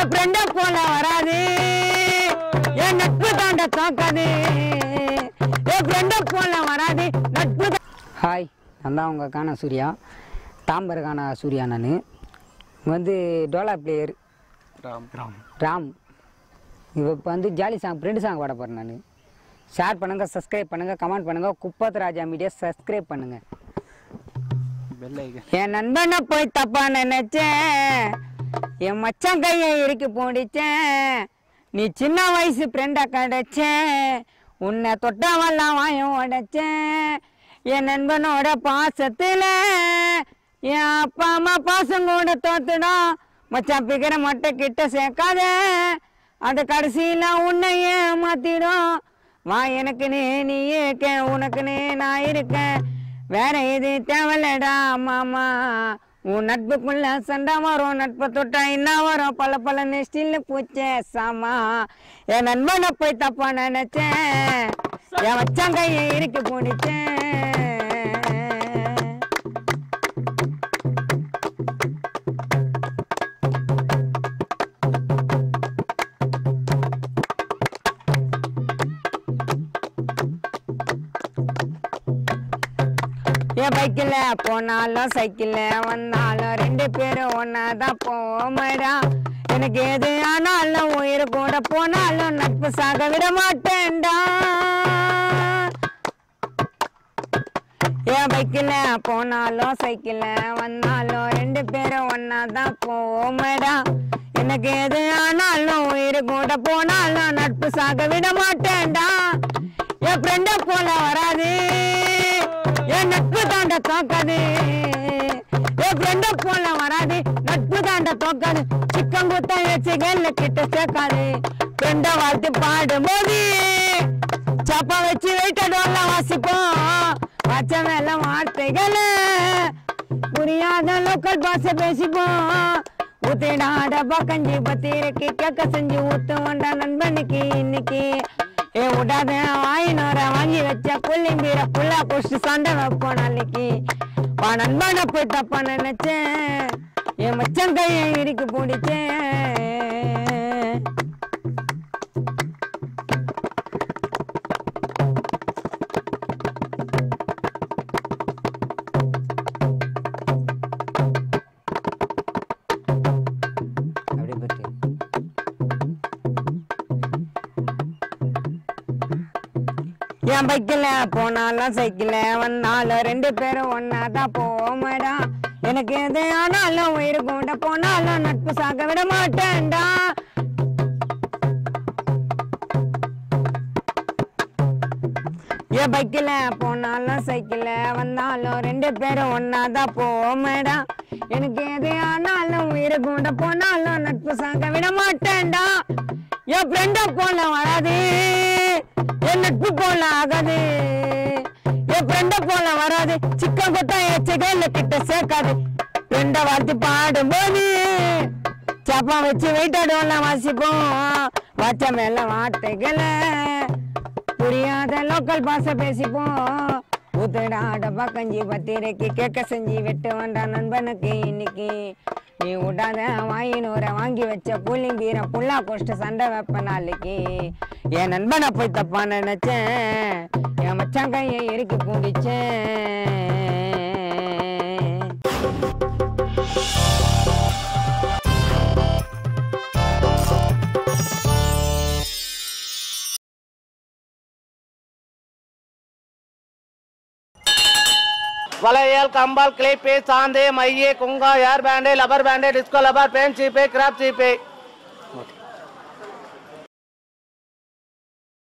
என் ஃப்ரெண்ட போல வராது என் நட்பு தாண்ட தோக்காது என் ஃப்ரெண்ட போல வராது நட்பு ஹாய் நான் தான் உங்கள் காண சூர்யா தாம்பர் காண சூர்யா நான் வந்து டோலா பிளேயர் ராம் ராம் ராம் இப்போ இப்போ வந்து ஜாலி சாங் ஃப்ரெண்டு சாங் பாட போகிறேன் நான் ஷேர் பண்ணுங்கள் சப்ஸ்கிரைப் பண்ணுங்கள் கமெண்ட் பண்ணுங்கள் குப்பத் ராஜா மீடியா சப்ஸ்கிரைப் பண்ணுங்கள் பெல் ஐக்கன் என் நண்பனை போய் தப்பா நினைச்சேன் என் மச்சான் கையை இறுக்கி போடிச்சேன் நீ சின்ன வயசு ஃப்ரெண்டா கிடைச்சேன் உன்னை தொட்டவெல்லாம் வாயம் உடைச்சேன் என் நண்பனோட பாசத்துல என் அப்பா அம்மா பாசம் கூட தோத்துடும் மச்சான் பிக்கிற மட்டை கிட்ட சேர்க்காத அது கடைசியில் உன்னை ஏமாத்திடும் வா எனக்குன்னு நீ இருக்க உனக்குன்னு நான் இருக்கேன் வேற எது தேவையில்லடா மாமா உன் நட்புக்குள்ள சண்டை வரும் நட்பை தொட்டா என்ன வரும் பல பல நெஸ்டில் பூச்சே சாமா என் நண்பனை போய் தப்பா நினைச்சேன் என் வச்சான் கையை இறுக்கி போனிச்சேன் என் பைக்கில் போனாலும் சைக்கிளில் வந்தாலும் ரெண்டு பேரும் ஒன்றா தான் போமடா எனக்கு எது ஆனாலும் உயிர் கூட போனாலும் நட்பு சாக விட மாட்டேன்டா என் பைக்கில் போனாலும் சைக்கிளில் வந்தாலும் ரெண்டு பேரும் ஒன்றா தான் போமடா எனக்கு எது ஆனாலும் உயிர் கூட போனாலும் நட்பு சாக விட மாட்டேன்டா என் ஃப்ரெண்ட போல வராது என் நட்பு தாண்ட தோக்காது என் ஃப்ரெண்ட போல வராது நட்பு தாண்ட தோக்காது சிக்கன் குத்த வச்சுகள் கிட்ட சேர்க்காது ஃப்ரெண்ட வாழ்த்து பாடும்போது சப்பா வச்சு வெயிட்டோட வாசிப்போம் வச்ச மேல வார்த்தைகள் புரியாத லோக்கல் பாஷை பேசிப்போம் ஊத்திடாட பக்கஞ்சி பத்திரிக்கை கேட்க செஞ்சு ஊத்து வந்தா நண்பனுக்கு இன்னைக்கு ஏ விடாத வாயினோர வாங்கி வச்ச புள்ளிம்பீர புல்லா குடிச்சு சண்டை வைப்போம் நாளைக்கு வா நண்பனை போய் தப்பா நினைச்சேன் என் மச்சன் கையை இறுக்கி பிடிச்சேன் அப்படியே போயிட்டு என் பைக்கில் போனாலும் சைக்கிளில் வந்தாலும் ரெண்டு பேரும் ஒன்னா தான் போமடா எனக்கு எது ஆனாலும் உயிர் கொண்ட போனாலும் நட்பு சாக விட மாட்டேன்டா என் பைக்கில் போனாலும் சைக்கிளில் வந்தாலும் ரெண்டு பேரும் ஒன்னா தான் போமடா எனக்கு எது ஆனாலும் உயிர் கொண்ட போனாலும் நட்பு சாக விட மாட்டேன்டா என் ஃப்ரெண்ட போல வராது என் நட்பு போல ஆகாது என் ஃப்ரெண்ட போல வராது சிக்கன் கொத்தா எச்சகையில் கிட்ட சேர்க்காது ஃப்ரெண்ட வார்த்தை பாடும்போது சப்பா வச்சு வெயிட்டாடுவோம்ல வாசிப்போம் வச்ச மேல வார்த்தைகளை புரியாத லோக்கல் பாஷை பேசிப்போம் ஊத்துடாட பக்கஞ்சி பத்திரைக்கு கேட்க செஞ்சு வெட்டு வேண்டாம் நண்பனுக்கு இன்னைக்கு நீ விடாத வாயினூரை வாங்கி வச்ச கூலிங் பீரை புல்லா குஷ்ட சண்டை வைப்ப நாளைக்கு என் நண்பனை போய் தப்பா நினைச்சேன் என் மச்சான் கையை இறுக்கி பூண்டிச்சேன் வளையல் கம்பால் கிளிப்பு சாந்து மைய குங்கா hair band rubber band disco rubber band சீப்பு கிராப் சீப்பு